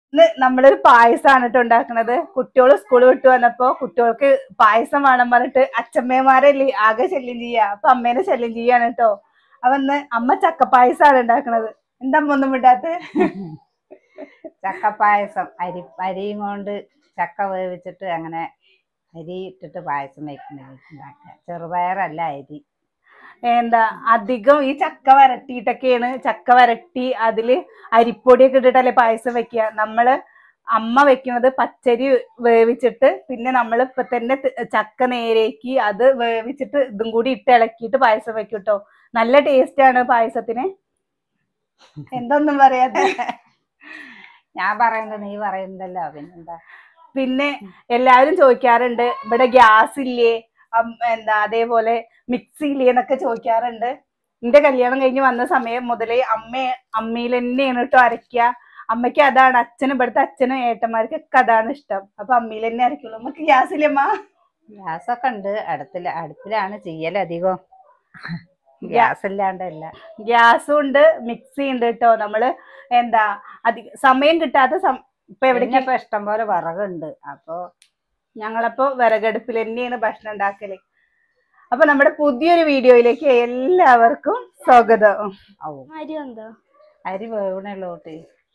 ഇന്ന് നമ്മളൊരു പായസമാണ് കേട്ടോ ഉണ്ടാക്കുന്നത് കുട്ടികൾ സ്കൂൾ വിട്ട് വന്നപ്പോ കുട്ടികൾക്ക് പായസം വേണം പറഞ്ഞിട്ട് അച്ഛമ്മമാരല്ലേ ആകെ ശല്യം ചെയ്യാ അപ്പൊ അമ്മേനെ ശല്യം ചെയ്യാണ് കേട്ടോ അപ്പൊ ഇന്ന് അമ്മ ചക്കപ്പായസമാണ് ഉണ്ടാക്കണത് എന്താ അമ്മ ഒന്നും വിടാത്ത ചക്കപ്പായസം അരി അരിയും കൊണ്ട് ചക്ക വേവിച്ചിട്ട് അങ്ങനെ അരി ഇട്ടിട്ട് പായസം വെക്കുന്നത് ഉണ്ടാക്കുക ചെറുപയറല്ല അരി എന്താ അധികം ഈ ചക്ക വരട്ടിയിട്ടൊക്കെയാണ് ചക്ക വരട്ടി അതില് അരിപ്പൊടിയൊക്കെ ഇട്ടിട്ടല്ലേ പായസം വെക്കുക നമ്മള് അമ്മ വെക്കുന്നത് പച്ചരി വേവിച്ചിട്ട് പിന്നെ നമ്മൾ ഇപ്പൊ തന്നെ ത- ചക്ക നേരേക്ക് അത് വേവിച്ചിട്ട് ഇതും കൂടി ഇട്ട് ഇളക്കിയിട്ട് പായസം വെക്കും കേട്ടോ നല്ല ടേസ്റ്റ് ആണ് പായസത്തിന് എന്തൊന്നും പറയാതെ ഞാൻ പറയുന്നത് നീ പറയുന്നതല്ലോ പിന്നെന്താ പിന്നെ എല്ലാവരും ചോദിക്കാറുണ്ട് ഇവിടെ ഗ്യാസ് ഇല്ലേ അം- എന്താ അതേപോലെ മിക്സി ഇല്ലേ എന്നൊക്കെ ചോദിക്കാറുണ്ട് എന്റെ കല്യാണം കഴിഞ്ഞ് വന്ന സമയം മുതലേ അമ്മ അമ്മയിൽ തന്നെയാണ് കേട്ടോ അരയ്ക്കുക അമ്മയ്ക്ക് അതാണ് അച്ഛനും ഇവിടുത്തെ അച്ഛനും ഏട്ടന്മാർക്കൊക്കെ അതാണ് ഇഷ്ടം അപ്പൊ അമ്മയിൽ തന്നെ അരയ്ക്കുള്ളൂ നമുക്ക് ഗ്യാസ് ഇല്ലേ അമ്മ ഗ്യാസൊക്കെ ഉണ്ട് അടുപ്പിൽ അടുപ്പിലാണ് ചെയ്യൽ അധികം ഗ്യാസ് ഇല്ലാണ്ടല്ല ഗ്യാസും ഉണ്ട് മിക്സി ഉണ്ട് കേട്ടോ നമ്മള് എന്താ അധിക സമയം കിട്ടാത്ത സം- ഇപ്പൊ പിന്നെ എവിടേക്ക് ഇപ്പൊ ഇഷ്ടം പോലെ വിറകുണ്ട് അപ്പൊ ഞങ്ങളപ്പോ വിറകടുപ്പിൽ തന്നെയാണ് ഭക്ഷണം ഉണ്ടാക്കല് അപ്പൊ നമ്മുടെ പുതിയൊരു വീഡിയോയിലേക്ക് എല്ലാവർക്കും സ്വാഗതം ആവും അരി ഉണ്ടോ അരി വേവണുള്ളൂട്ട്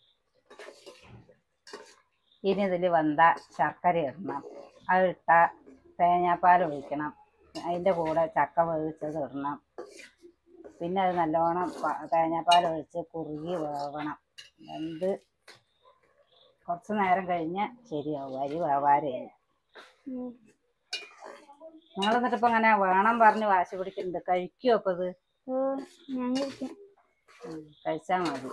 ഇനി ഇതിൽ വന്ന ശർക്കര ഇടണം അത് ഇട്ട തേങ്ങാപ്പാൽ ഒഴിക്കണം അതിൻ്റെ കൂടെ ചക്ക വേവിച്ചത് ഇടണം പിന്നെ അത് നല്ലോണം പ- തേങ്ങാപ്പാൽ ഒഴിച്ച് കുറുകി വേവണം എന്ത് കുറച്ച് നേരം കഴിഞ്ഞ് ശരിയാവും അരി വേവാരേ നിങ്ങൾ എന്നിട്ട് ഇപ്പൊ അങ്ങനെ വേണം പറഞ്ഞ് വാശി പിടിക്കുന്നുണ്ട് കഴിക്കുമോ അപ്പൊ ഇത് ഉം, കഴിച്ചാ മതി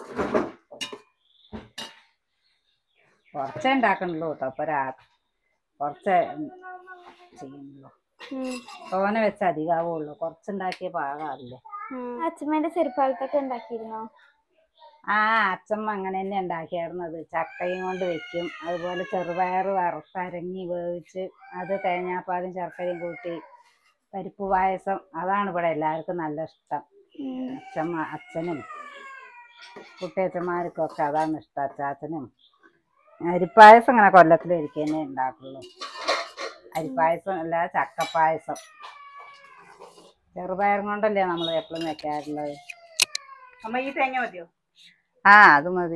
കുറച്ചേ ഉണ്ടാക്കണുള്ളൂ കേട്ടോ അപ്പൊ രാ കുറച്ചേ ഉം, ചെയ്യുന്നുള്ളൂ തോനെ വെച്ച് അധികമാവുള്ളൂ കുറച്ചുണ്ടാക്കിയ പാകാവില്ലേ അച്ഛമ്മേന്റെ ചെറുപ്പാലത്തൊക്കെ ഉണ്ടാക്കിയിരുന്നോ ആ അച്ഛമ്മ അങ്ങനെ തന്നെ ഉണ്ടാക്കിയായിരുന്നത് ചക്കയും കൊണ്ട് വെക്കും അതുപോലെ ചെറുപയർ വറുത്തരങ്ങി വേവിച്ച് അത് തേങ്ങാപ്പാലും ശർക്കരയും കൂട്ടി പരിപ്പ് പായസം അതാണ് ഇവിടെ എല്ലാവർക്കും നല്ല ഇഷ്ടം അച്ഛമ്മ അച്ഛനും കുട്ടിയച്ചന്മാർക്കൊക്കെ അതാണ് ഇഷ്ടം അച്ചാച്ചനും അരിപ്പായസം അങ്ങനെ കൊല്ലത്തിൽ ഒരിക്കൽ തന്നെ ഉണ്ടാക്കുള്ളൂ അരിപ്പായസം അല്ല ചക്കപ്പായസം ചെറുപയറും കൊണ്ടല്ലേ നമ്മൾ എപ്പോഴും വെക്കാറുള്ളത് അമ്മ ഈ തേങ്ങ മതിയോ ആ അത് മതി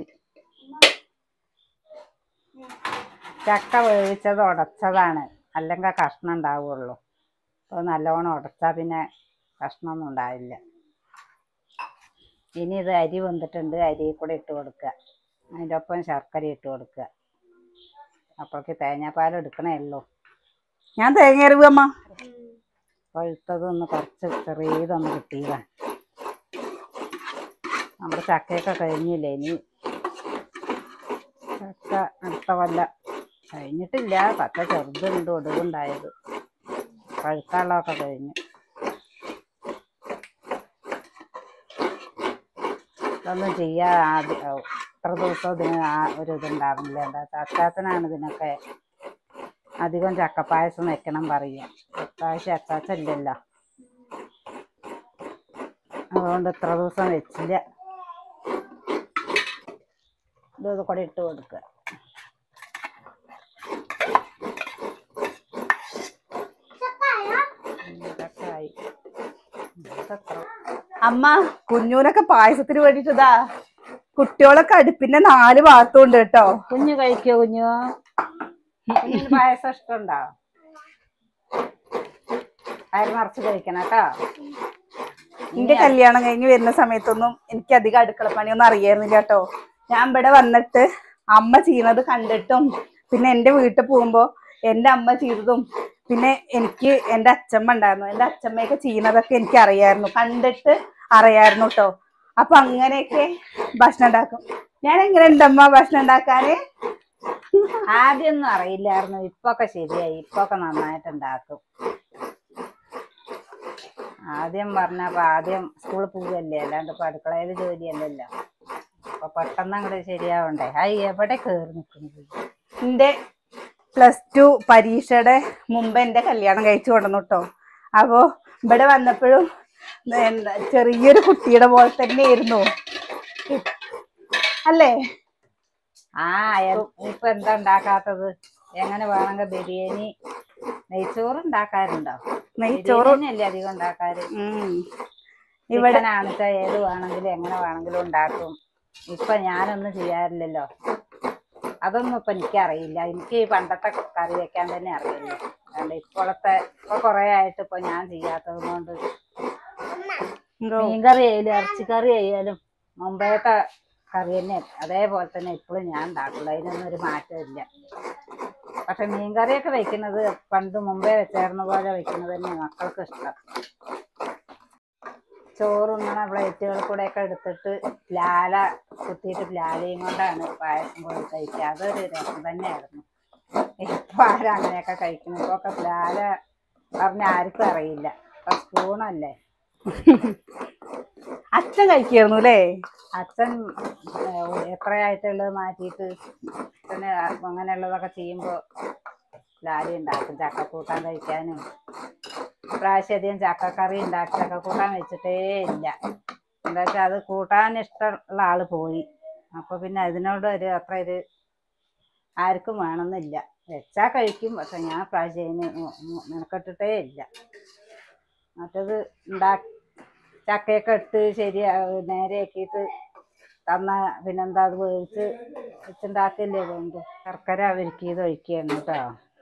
ചക്ക വേവിച്ചത് ഉടച്ചതാണ് അല്ലെങ്കിൽ കഷ്ണം ഉണ്ടാവുള്ളൂ അപ്പോൾ നല്ലോണം ഉടച്ചാൽ പിന്നെ കഷ്ണമൊന്നും ഉണ്ടാവില്ല ഇനി ഇത് അരി വെന്തിട്ടുണ്ട് അരി കൂടെ ഇട്ട് കൊടുക്കുക അതിൻ്റെ ഒപ്പം ശർക്കര ഇട്ട് കൊടുക്കുക അപ്പോഴേക്ക് തേങ്ങാപ്പാൽ എടുക്കണേ ഉള്ളൂ ഞാൻ തേങ്ങ അറിവ് അമ്മ പഴുത്തതൊന്ന് കുറച്ച് ചെറിയതൊന്ന് കിട്ടിയതാണ് നമ്മുടെ ചക്കയൊക്കെ കഴിഞ്ഞില്ലേ ഇനി ചക്ക അടുത്ത വല്ല കഴിഞ്ഞിട്ടില്ല പച്ച ചെറുതുണ്ട് ഒടുവുണ്ടായത് പഴുക്കാനുള്ളതൊക്കെ കഴിഞ്ഞു ഇതൊന്നും ചെയ്യാൻ ആദ്യം ഇത്ര ദിവസം ഇതിന് ആ ഒരു ഇതുണ്ടാവുന്നില്ല എന്താ അച്ചാച്ചനാണ് ഇതിനൊക്കെ അധികം ചക്കപ്പായസം വെക്കണം പറയുക അത്താഴ്ച അച്ചാച്ചല്ലല്ലോ അതുകൊണ്ട് ഇത്ര ദിവസം വെച്ചില്ല ഇത് കൂടെ ഇട്ട് കൊടുക്കുക ഉം, ഇതൊക്കെ ആയി ഇതൊക്കെ അമ്മ കുഞ്ഞൂനൊക്കെ പായസത്തിന് വേണ്ടിട്ട് ഇതാ കുട്ടികളൊക്കെ അടുപ്പിന്റെ നാല് ഭാഗത്തും ഉണ്ട് കേട്ടോ കുഞ്ഞു കഴിക്കോ കുഞ്ഞു കുഞ്ഞിന് പായസം ഇഷ്ടമുണ്ടോ അയർ നിറച്ച് കഴിക്കണം കേട്ടോ എന്റെ കല്യാണം കഴിഞ്ഞ് വരുന്ന സമയത്തൊന്നും എനിക്ക് അധികം അടുക്കള പണിയൊന്നും അറിയായിരുന്നില്ല കേട്ടോ ഞാൻ ഇവിടെ വന്നിട്ട് അമ്മ ചെയ്യുന്നത് കണ്ടിട്ടും പിന്നെ എന്റെ വീട്ടിൽ പോകുമ്പോ എന്റെ അമ്മ ചെയ്തതും പിന്നെ എനിക്ക് എന്റെ അച്ഛമ്മ ഉണ്ടായിരുന്നു എന്റെ അച്ഛമ്മയൊക്കെ ചെയ്യുന്നതൊക്കെ എനിക്ക് അറിയായിരുന്നു കണ്ടിട്ട് അറിയായിരുന്നു കേട്ടോ അപ്പൊ അങ്ങനെയൊക്കെ ഭക്ഷണം ഉണ്ടാക്കും ഞാൻ എങ്ങനെ ഉണ്ടമ്മ ഭക്ഷണം ഉണ്ടാക്കാന് ആദ്യമൊന്നും അറിയില്ലായിരുന്നു ഇപ്പൊക്കെ ശരിയായി ഇപ്പൊക്കെ നന്നായിട്ട് ഉണ്ടാക്കും ആദ്യം പറഞ്ഞപ്പോ ആദ്യം സ്കൂളിൽ പോവുകയല്ലേ അല്ലാണ്ട് ഇപ്പൊ അടുക്കളയിൽ ജോലിയല്ലല്ലോ അപ്പൊ പെട്ടെന്ന് അങ്ങോട്ട് ശരിയാവണ്ടേ ഹായ് എവിടെ കേറി നിൽക്കുന്നത് എന്റെ പ്ലസ് ടു പരീക്ഷയുടെ മുമ്പ് എന്റെ കല്യാണം കഴിച്ചു കൊണ്ടുവന്നു കേട്ടോ അപ്പോ ഇവിടെ വന്നപ്പോഴും എന്താ ചെറിയൊരു കുട്ടിയുടെ പോലെ തന്നെയായിരുന്നു അല്ലേ ആ എ- ഇപ്പൊ എന്താ ഉണ്ടാക്കാത്തത് എങ്ങനെ വേണമെങ്കിൽ ബിരിയാണി നെയ്ച്ചോറ് ഉണ്ടാക്കാറുണ്ടോ നെയ്ച്ചോറ് അല്ലേ അധികം ഉണ്ടാക്കാറ് ഉം. ഇവിടെ ഇവിടെ ഏത് വേണമെങ്കിലും എങ്ങനെ വേണമെങ്കിലും ഉണ്ടാക്കും ഇപ്പൊ ഞാനൊന്നും ചെയ്യാറില്ലല്ലോ അതൊന്നും ഇപ്പൊ എനിക്കറിയില്ല എനിക്ക് ഈ പണ്ടത്തെ കറി വെക്കാൻ തന്നെ അറിയില്ല അതുകൊണ്ട് ഇപ്പോഴത്തെ ഇപ്പൊ കുറെ ആയിട്ട് ഇപ്പൊ ഞാൻ ചെയ്യാത്തത് കൊണ്ട് എന്തോ മീൻകറി ആയാലും ഇറച്ചിക്കറി ആയാലും മുമ്പേത്തെ കറി തന്നെ അതേപോലെ തന്നെ ഇപ്പോഴും ഞാൻ ഉണ്ടാക്കുള്ളൂ അതിനൊന്നും ഒരു മാറ്റമില്ല പക്ഷെ മീൻകറിയൊക്കെ വെക്കുന്നത് പണ്ട് മുമ്പേ വെച്ചായിരുന്ന പോലെ വെക്കുന്നത് തന്നെ മക്കൾക്ക് ഇഷ്ടം ചോറുണ്ണണ പ്ലേറ്റുകൾ കൂടെ ഒക്കെ എടുത്തിട്ട് ലാല കുത്തിയിട്ട് ലാലയും കൊണ്ടാണ് പായസം കൊണ്ട് കഴിക്കുക അതൊരു രസം തന്നെയായിരുന്നു ഇപ്പൊ ആരും അങ്ങനെയൊക്കെ കഴിക്കുന്നു ഇപ്പൊ ഒക്കെ ലാല പറഞ്ഞ ആർക്കും അറിയില്ല ഇപ്പൊ സ്പൂണല്ലേ അച്ഛൻ കഴിക്കായിരുന്നു അല്ലേ അച്ഛൻ ഏഹ്, എത്രയായിട്ടുള്ളത് മാറ്റിയിട്ട് പിന്നെ അങ്ങനെയുള്ളതൊക്കെ ചെയ്യുമ്പോൾ ലാലി ഉണ്ടാക്കും ചക്കക്കൂട്ടാൻ കഴിക്കാനും പ്രാവശ്യം അധികം ചക്കക്കറി ഉണ്ടാക്കി ചക്കക്കൂട്ടാൻ വെച്ചിട്ടേ ഇല്ല എന്താ വെച്ചാൽ അത് കൂട്ടാൻ ഇഷ്ടമുള്ള ആള് പോയി അപ്പൊ പിന്നെ അതിനോട് ഒരു അത്ര ഒരു ആർക്കും വേണമെന്നില്ല വെച്ചാൽ കഴിക്കും പക്ഷെ ഞാൻ പ്രാവശ്യം അതിന് മു- മു- മെനക്കെട്ടിട്ടേ ഇല്ല മറ്റത് ഉണ്ടാ ചക്കയൊക്കെ ഇട്ട് ശരിയാ നേരെയാക്കിയിട്ട് തന്ന പിന്നെന്താ അത് വേവിച്ച് വെച്ചുണ്ടാക്കില്ലേ വേണ്ടു ശർക്കര അവർക്ക് ഇത് ഒഴിക്കുകയാണ് കേട്ടോ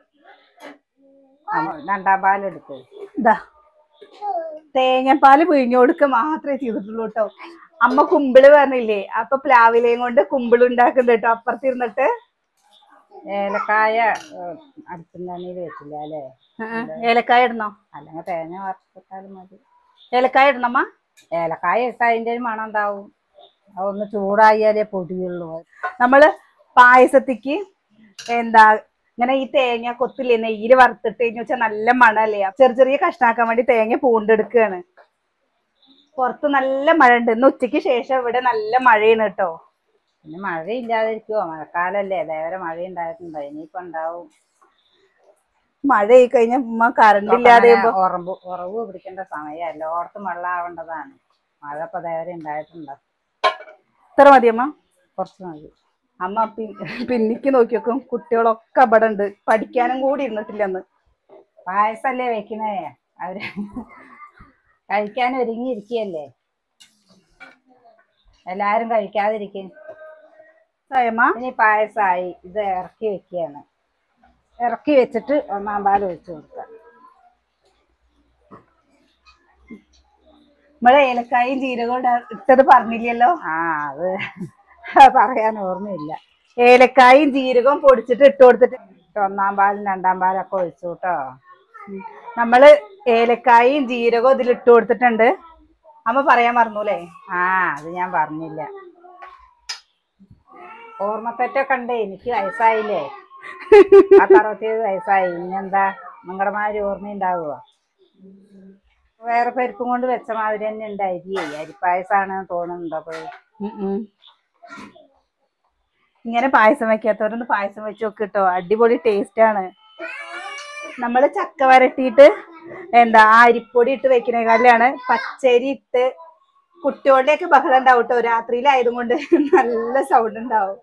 അമ്മ രണ്ടാം പാലെടുത്ത് ഇതാ തേങ്ങാപ്പാല് പിഴിഞ്ഞു കൊടുക്കുക മാത്രമേ ചെയ്തിട്ടുള്ളൂ കേട്ടോ അമ്മ കുമ്പിള് പറഞ്ഞില്ലേ അപ്പൊ പ്ലാവിലയും കൊണ്ട് കുമ്പിള് ഉണ്ടാക്കുന്നുണ്ട് കേട്ടോ അപ്പുറത്തിരുന്നിട്ട് ഏലക്കായ അടുപ്പിൽ വെച്ചില്ല അല്ലേ ഏലക്കായ ഇടണോ അല്ലെങ്കിൽ തേങ്ങ വറുത്തിട്ടാലും മതി ഏലക്കായ ഇടണമ്മ ഏലക്കായ ഇട്ടാൽ അതിൻ്റെ ഒരു മണം ഉണ്ടാവും അതൊന്ന് ചൂടായാലേ പൊടിയുള്ളൂ നമ്മള് പായസത്തിക്ക് എന്താ ഇങ്ങനെ ഈ തേങ്ങ കൊത്തില്ലേ നെയ്യില് വറുത്തിട്ട് കഴിഞ്ഞു വെച്ചാൽ നല്ല മണല്ലേ ചെറിയ ചെറിയ കഷ്ണാക്കാൻ വേണ്ടി തേങ്ങ പൂണ്ടെടുക്കുകയാണ് പുറത്ത് നല്ല മഴ ഉണ്ട് ഇന്ന് ഉച്ചയ്ക്ക് ശേഷം ഇവിടെ നല്ല മഴയാണ് കേട്ടോ പിന്നെ മഴയില്ലാതിരിക്കുവോ മഴക്കാലല്ലേ അതേവരെ മഴ ഉണ്ടായിട്ടുണ്ടോ ഇനിയിപ്പോ ഉണ്ടാവും മഴ ആയി കഴിഞ്ഞാൽ ഉമ്മ കറണ്ട് ഇല്ലാതെ അങ്ങനെ ഉറമ്പ് ഉറവ് പിടിക്കേണ്ട സമയം എല്ലായിടത്തും വെള്ളം ആവേണ്ടതാണ് മഴ ഇപ്പൊ അതേവരെ ഉണ്ടായിട്ടുണ്ടോ ഇത്ര മതിയമ്മ കുറച്ച് മതി അമ്മ പി- പിന്നിക്ക് നോക്കി നോക്കും കുട്ടികളൊക്കെ അവിടെ ഉണ്ട് പഠിക്കാനും കൂടി ഇരുന്നിട്ടില്ല അന്ന് പായസല്ലേ വെക്കണേ അവര് കഴിക്കാൻ ഒരുങ്ങിയിരിക്കല്ലേ എല്ലാരും കഴിക്കാതിരിക്കും സായമ്മ ഇനി പായസമായി ഇത് ഇറക്കി വെക്കുകയാണ് ഇറക്കി വെച്ചിട്ട് ഒന്നാം പാൽ ഒഴിച്ചു കൊടുക്കുക നമ്മളെ ഏലക്കായും ജീരകവും ഇടാ- ഇട്ടത് പറഞ്ഞില്ലല്ലോ ആ അത് പറയാൻ ഓർമ്മയില്ല ഏലക്കായും ജീരകവും പൊടിച്ചിട്ട് ഇട്ട് കൊടുത്തിട്ട് ഒന്നാം പാലും രണ്ടാം പാലൊക്കെ ഒഴിച്ചു കേട്ടോ നമ്മള് ഏലക്കായും ജീരകവും ഇതിൽ ഇട്ട് കൊടുത്തിട്ടുണ്ട് അമ്മ പറയാൻ മറന്നൂലേ ആ അത് ഞാൻ പറഞ്ഞില്ല ഓർമ്മത്തെറ്റൊക്കെ ഉണ്ട് എനിക്ക് വയസ്സായില്ലേ പത്ത് അറുപത്തിയേഴ് വയസ്സായി ഇനിയെന്താ നിങ്ങളുടെ മാതിരി ഓർമ്മയുണ്ടാവുക വേറെ പരിപ്പും കൊണ്ട് വെച്ച മാതിരി തന്നെ ഉണ്ട് അരി അരിപ്പായസാണെന്ന് തോന്നുന്നുണ്ടോ അപ്പൊ ഉം ഉം. ഇങ്ങനെ പായസം വെക്കാത്തവരൊന്ന് പായസം വെച്ച് നോക്ക് കേട്ടോ അടിപൊളി ടേസ്റ്റ് ആണ് നമ്മള് ചക്ക വരട്ടിയിട്ട് എന്താ ആ അരിപ്പൊടി ഇട്ട് വെക്കുന്നേക്കാളിലാണ് പച്ചരി ഇട്ട് കുട്ടികളുടെയൊക്കെ ബഹളം ഉണ്ടാവും കേട്ടോ രാത്രിയിലായതും കൊണ്ട് നല്ല സൗണ്ട് ഉണ്ടാവും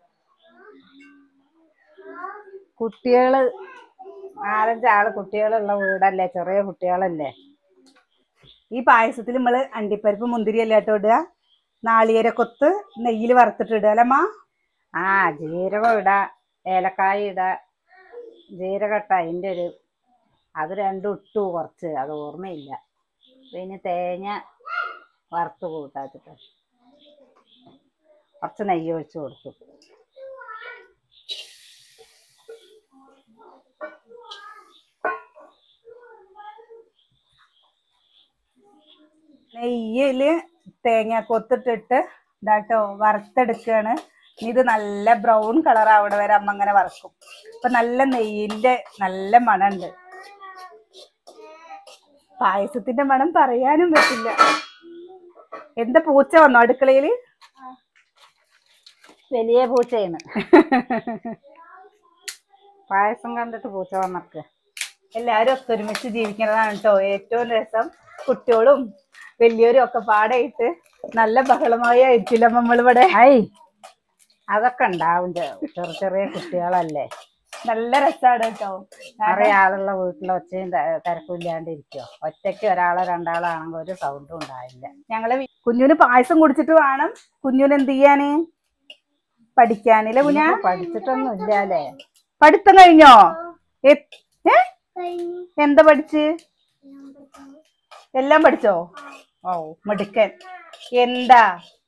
കുട്ടികള് നാലഞ്ചാള് കുട്ടികളുള്ള വീടല്ലേ ചെറിയ കുട്ടികളല്ലേ ഈ പായസത്തിൽ നമ്മള് അണ്ടിപ്പരിപ്പ് മുന്തിരി അല്ലേ കേട്ടോ ഇടുക നാളികേരക്കൊത്ത് നെയ്യിൽ വറുത്തിട്ട് ഇടുക അല്ലമ്മ ആ ജീരകം ഇടാ ഏലക്കായ ഇടാ ജീരകട്ട അതിൻ്റെ ഒരു അത് രണ്ടും ഇട്ടു കുറച്ച് അത് ഓർമ്മയില്ല പിന്നെ തേങ്ങ വറുത്ത് കൂട്ടാച്ചിട്ട് കുറച്ച് നെയ്യ് ഒഴിച്ച് കൊടുത്തു നെയ്യില് തേങ്ങാക്കൊത്തിട്ടിട്ട് ഇതാട്ടോ വറുത്തെടുക്കുകയാണ് ഇനി ഇത് നല്ല ബ്രൗൺ കളർ ആവണ വരെ അമ്മ അങ്ങനെ വറക്കും ഇപ്പൊ നല്ല നെയ്യിന്റെ നല്ല മണമുണ്ട് പായസത്തിന്റെ മണം പറയാനും പറ്റില്ല എന്താ പൂച്ച വന്നോ അടുക്കളയില് വലിയ പൂച്ചയാണ് പായസം കണ്ടിട്ട് പൂച്ച വന്നക്ക് എല്ലാരും ഒത്തൊരുമിച്ച് ജീവിക്കുന്നതാണ് കേട്ടോ ഏറ്റവും രസം കുട്ടികളും വലിയവരും ഒക്കെ പാടായിട്ട് നല്ല ബഹളമായി ആയിരിക്കില്ല നമ്മളിവിടെ ഐ അതൊക്കെ ഉണ്ടാവും ചെ- ചെറിയ ചെറിയ കുട്ടികളല്ലേ നല്ല രസാണ് കേട്ടോ കുറെ ആളുള്ള വീട്ടിൽ ഒച്ചയും ത- തിരക്കും ഇല്ലാണ്ട് ഇരിക്കോ ഒറ്റയ്ക്ക് ഒരാളോ രണ്ടാളോ ആണെങ്കിൽ ഒരു സൗണ്ടും ഉണ്ടാവില്ല ഞങ്ങള് വി- കുഞ്ഞുന് പായസം കുടിച്ചിട്ട് വേണം കുഞ്ഞുന് എന്ത് ചെയ്യാന് പഠിക്കാനില്ലേ കുഞ്ഞാ ഇനിയിപ്പോ പഠിച്ചിട്ടൊന്നും ഇല്ലാലേ പഠിത്തം കഴിഞ്ഞോ എ- ഏ? എന്താ പഠിച്ച് എല്ലാം പഠിച്ചോ ഓ മിടുക്കൻ എന്താ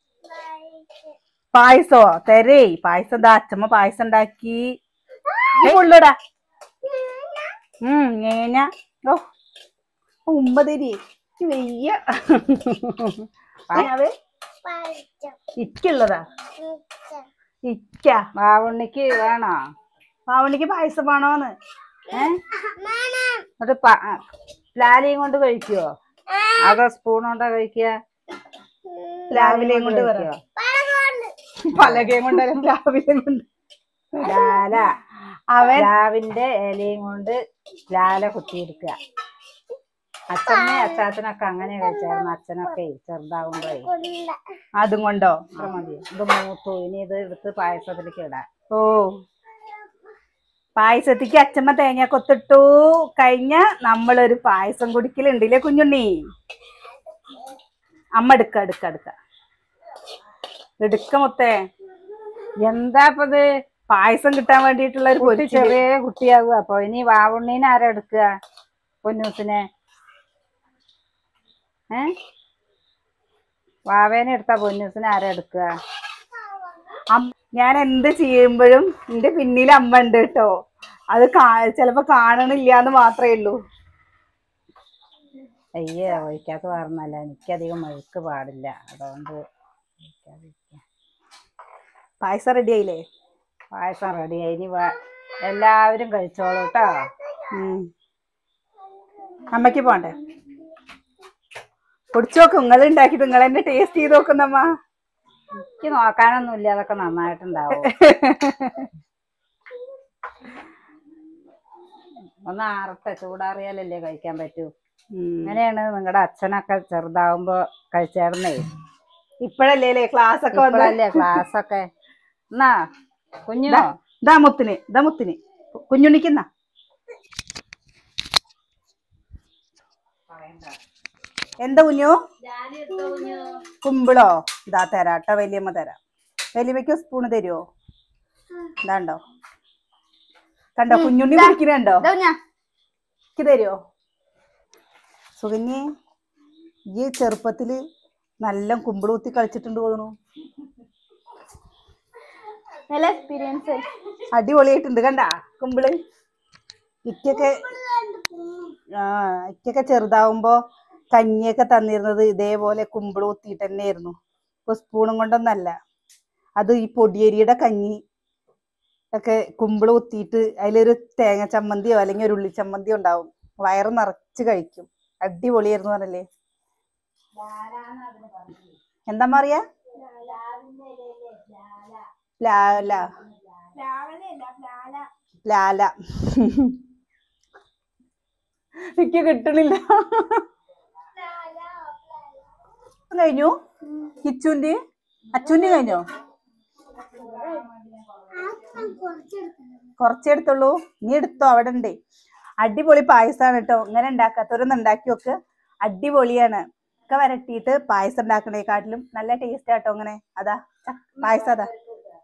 പായസോ തരേ പായസം ദാ അച്ഛമ്മ പായസം ഉണ്ടാക്കി ഉള്ളടാ ഉം ഞേഞ്ഞ ഓ ഉമ്മ തരി എനിക്ക് വയ്യ ഞാവ് ഇക്കുള്ളതാ ഇക്ക മാവുണ്ണിക്ക് വേണോ പാവണിക്ക് പായസം വേണോന്ന് ഏ എന്നിട്ട് പ- ആ, ലാലിയും കൊണ്ട് കഴിക്കുവോ അതോ സ്പൂൺ കൊണ്ടാ കഴിക്കുക രാവിലെയും കൊണ്ട് വരാം പലകയും കൊണ്ടല്ല രാവിലെയും കൊണ്ട് ലാല അവൻ ലാവിന്റെ ഇലയും കൊണ്ട് ലാല കുത്തിയെടുക്കുക അച്ഛമ്മയും അച്ചാച്ചനൊക്കെ അങ്ങനെ കഴിച്ചായിരുന്നു അച്ഛനൊക്കെ ചെറുതാകുമ്പോഴേ അതും കൊണ്ടോ അത്ര മതി ഇത് മൂത്തു ഇനി ഇത് എടുത്ത് പായസത്തിലേക്ക് ഇടാം ഓ പായസത്തിക്ക് അച്ഛമ്മ തേങ്ങ കൊത്തിട്ടു കഴിഞ്ഞ നമ്മളൊരു പായസം കുടിക്കലുണ്ടല്ലേ കുഞ്ഞുണ്ണി അമ്മ എടുക്ക എടുക്ക എടുക്ക എടുക്ക മൊത്തേ എന്താ ഇപ്പൊ ഇത് പായസം കിട്ടാൻ വേണ്ടിയിട്ടുള്ള ഒരു കുട്ടി പൊരിച്ചില്. ചെറിയ കുട്ടിയാകുക അപ്പൊ ഇനി വാവുണ്ണീനെ ആരാ എടുക്കുക പൊന്നൂസിനെ ഏ വാവേനെ എടുത്താ പൊന്നൂസിനെ ആരാ എടുക്കുക അം- ഞാൻ എന്ത് ചെയ്യുമ്പോഴും എന്റെ പിന്നിൽ അമ്മ ഉണ്ട് കേട്ടോ അത് കാ ചിലപ്പോ കാണണില്ല എന്ന് മാത്രമേ ഉള്ളൂ അയ്യേ ഒഴിക്കാത്ത പറഞ്ഞല്ല എനിക്കധികം മെഴുക്ക് പാടില്ല അതുകൊണ്ട് ഒഴിക്കാതിരിക്കാം. പായസം റെഡി ആയില്ലേ പായസം റെഡിയായി ഇനി വാ- എല്ലാവരും കഴിച്ചോളൂ കേട്ടോ ഉം. അമ്മയ്ക്ക് പോണ്ടേ പൊടിച്ചു നോക്കും നിങ്ങൾ ഉണ്ടാക്കിട്ട് നിങ്ങൾ എന്നെ ടേസ്റ്റ് ചെയ്ത് നോക്കുന്നമ്മ എനിക്ക് നോക്കാനൊന്നുമില്ല അതൊക്കെ നന്നായിട്ടുണ്ടാവും ഒന്ന് ആറട്ടെ ചൂടാറിയാലല്ലേ കഴിക്കാൻ പറ്റൂ അങ്ങനെയാണ് നിങ്ങളുടെ അച്ഛനൊക്കെ ചെറുതാവുമ്പോ കഴിച്ചായിരുന്നേ ഇപ്പഴല്ലേ അല്ലേ ക്ലാസ് ഒക്കെ വന്ന് ഇപ്പഴല്ലേ ക്ലാസ് ഒക്കെ എന്നാ കുഞ്ഞു ഇതാ മുത്തിന് ഇതാ മുത്തിന് കുഞ്ഞുണ്ണിക്കുന്ന എന്താ കുഞ്ഞു കുമ്പിളോ ഇതാ തരാട്ടോ വലിയമ്മ തരാം വലിയമ്മയ്ക്ക് സ്പൂണ് തരുമോ ഇതാണ്ടോ കണ്ടോ കുഞ്ഞുണ്ണി കുടിക്കുന്നുണ്ടോ എനിക്ക് തരുമോ സുകന്യെ ഈ ചെറുപ്പത്തില് നല്ല കുമ്പിള് കുത്തി കളിച്ചിട്ടുണ്ട് തോന്നുന്നു നല്ല എക്സ്പീരിയൻസ് അടിപൊളിയായിട്ടുണ്ട് കണ്ട കുമ്പിള് ഇക്കൊക്കെ ആ ഇക്കൊക്കെ ചെറുതാവുമ്പോ കഞ്ഞിയൊക്കെ തന്നിരുന്നത് ഇതേപോലെ കുമ്പിള് കുത്തിയിട്ട് തന്നെയായിരുന്നു ഇപ്പൊ സ്പൂണും കൊണ്ടൊന്നല്ല അത് ഈ പൊടിയരിയുടെ കഞ്ഞി ഒക്കെ കുമ്പിള് കുത്തിയിട്ട് അതിലൊരു തേങ്ങ ചമ്മന്തിയോ അല്ലെങ്കിൽ ഒരു ഉള്ളി ചമ്മന്തിയോ ഉണ്ടാവും വയറ് നിറച്ച് കഴിക്കും അടിപൊളിയായിരുന്നു പറഞ്ഞല്ലേ എന്താ പറയാ ലാല ലാല എനിക്ക് കിട്ടണില്ല കഴിഞ്ഞു കിച്ചുന്റെ അച്ചുന്റെ കഴിഞ്ഞോ കുറച്ചെടുത്തുള്ളൂ നീ എടുത്തോ അവിടെ ഉണ്ട് അടിപൊളി പായസമാണ് കേട്ടോ ഇങ്ങനെ ഉണ്ടാക്കാത്തവരൊന്നും ഉണ്ടാക്കി നോക്ക് അടിപൊളിയാണ് ഒക്കെ വരട്ടിയിട്ട് പായസം ഉണ്ടാക്കണേക്കാട്ടിലും നല്ല ടേസ്റ്റ് ആട്ടോ അങ്ങനെ അതാ ച- പായസം അതാ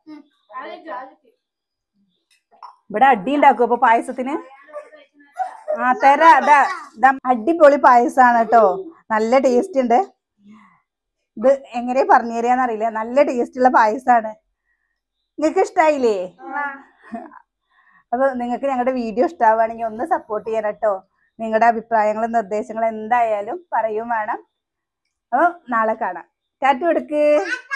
ഇവിടെ അടി ഉണ്ടാക്കും അപ്പൊ പായസത്തിന് ആ തരാ അതാ ഇതാ അടിപൊളി പായസാണ് കേട്ടോ നല്ല ടേസ്റ്റ് ഉണ്ട് ഇത് എങ്ങനെ പറഞ്ഞു തരാന്നറിയില്ല നല്ല ടേസ്റ്റ് ഉള്ള പായസാണ് നിങ്ങൾക്ക് ഇഷ്ടായില്ലേ അപ്പൊ നിങ്ങൾക്ക് ഞങ്ങളുടെ വീഡിയോ ഇഷ്ടാവുകയാണെങ്കിൽ ഒന്ന് സപ്പോർട്ട് ചെയ്യാൻ കേട്ടോ നിങ്ങളുടെ അഭിപ്രായങ്ങളും നിർദ്ദേശങ്ങളും എന്തായാലും പറയും വേണം അപ്പൊ നാളെ കാണാം ടാറ്റു എടുക്ക്